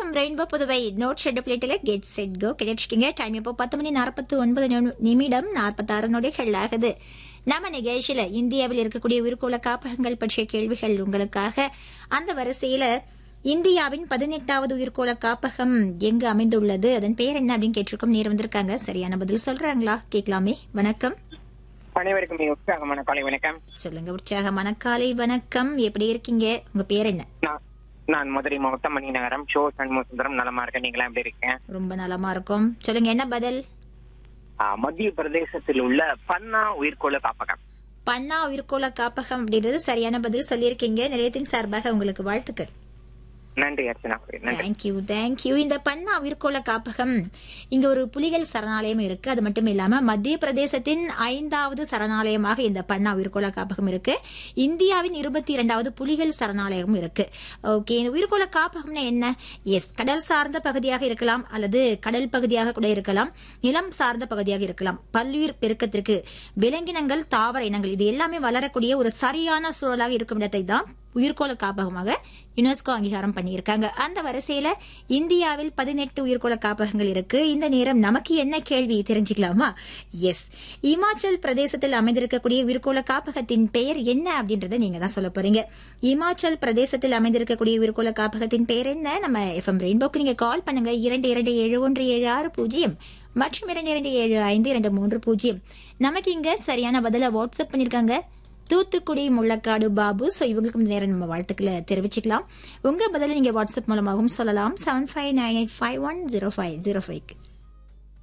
FM rainbow Puduvai நோட் ஷெட் பிளேட்டில் கெட் செட் கோ கிடைச்சிருக்கீங்க டைம் இப்போ பத்து மணி நாற்பத்தி ஒன்பது நிமி- நிமிடம் நாற்பத்தாறு நொடிகள் ஆகுது நம்ம நிகழ்ச்சியில இந்தியாவில் இருக்கக்கூடிய உயிர்கோள காப்பகங்கள் பற்றிய கேள்விகள் உங்களுக்காக அந்த வரிசையில இந்தியாவின் பதினெட்டாவது உயிர்கோள காப்பகம் எங்கு அமைந்துள்ளது அதன் பேர் என்ன அப்படின்னு கேட்டிருக்கோம் நேரம் வந்திருக்காங்க சரியான பதில் சொல்றாங்களா கேட்கலாமே வணக்கம் அனைவருக்கும் மிக உற்சாகமான காலை வணக்கம் சொல்லுங்க உற்சாகமான காலை வணக்கம் எப்படி இருக்கீங்க உங்க பேர் என்ன நான் நான் மதுரை மாவட்டம் மணிநகரம் ஷோ சண்முக சுந்தரம் நலமா இருக்கேன் நீங்களா எப்படி இருக்கீங்க ரொம்ப நலமா இருக்கும் சொல்லுங்க என்ன பதில் ஆ, மத்திய பிரதேசத்தில் உள்ள பன்னா உயிர்கோள காப்பகம் பன்னா உயிர்கோள காப்பகம் அப்படின்றது சரியான பதில் சொல்லியிருக்கீங்க நிலையத்தின் சார்பாக உங்களுக்கு வாழ்த்துக்கள் நன்றி அர்ச்சனா நன்றி தேங்க்யூ தேங்க்யூ இந்த பன்னா உயிர்கோள காப்பகம் இங்க ஒரு புலிகள் சரணாலயம் இருக்கு அது மட்டும் இல்லாம மத்திய பிரதேசத்தின் ஐந்தாவது சரணாலயமாக இந்த பன்னா உயிர்கோள காப்பகம் இருக்கு இந்தியாவின் இருபத்தி இரண்டாவது புலிகள் சரணாலயமும் இருக்கு ஓகே இந்த உயிர்கோள காப்பகம்னா என்ன எஸ் கடல் சார்ந்த பகுதியாக இருக்கலாம் அல்லது கடல் பகுதியாக கூட இருக்கலாம் நிலம் சார்ந்த பகுதியாக இருக்கலாம் பல்லுயிர் பெருக்கத்திற்கு விலங்கினங்கள் தாவர இனங்கள் இது எல்லாமே வளரக்கூடிய ஒரு சரியான சூழலாக இருக்கும் இடத்தை தான் உயிர்கோள காப்பகமாக யுனெஸ்கோ அங்கீகாரம் பண்ணியிருக்காங்க அந்த வரிசையில இந்தியாவில் பதினெட்டு உயிர்கோள காப்பகங்கள் இருக்கு இந்த நேரம் நமக்கு என்ன கேள்வி தெரிஞ்சுக்கலாமா எஸ் இமாச்சல் பிரதேசத்தில் அமைந்திருக்கக்கூடிய உயிர்கோள காப்பகத்தின் பெயர் என்ன அப்படின்றத நீங்க தான் சொல்ல போறீங்க இமாச்சல் பிரதேசத்தில் அமைந்திருக்கக்கூடிய உயிர்கோள காப்பகத்தின் பெயர் என்ன நம்ம எஃப்எம் ரெயின்போக்கு நீங்க கால் பண்ணுங்க இரண்டு இரண்டு ஏழு ஒன்று ஏழு ஆறு பூஜ்ஜியம் மற்றும் இரண்டு இரண்டு ஏழு ஐந்து இரண்டு மூன்று பூஜ்ஜியம் நமக்கு இங்க சரியான பதில வாட்ஸ்அப் பண்ணிருக்காங்க தூத்துக்குடி முள்ளக்காடு பாபு ஸோ இவங்களுக்கும் இந்த நேரம் நம்ம வாழ்த்துக்களை தெரிவிச்சுக்கலாம் உங்க பதில நீங்க வாட்ஸ்அப் மூலமாகவும் சொல்லலாம் seven five nine eight five one zero five zero five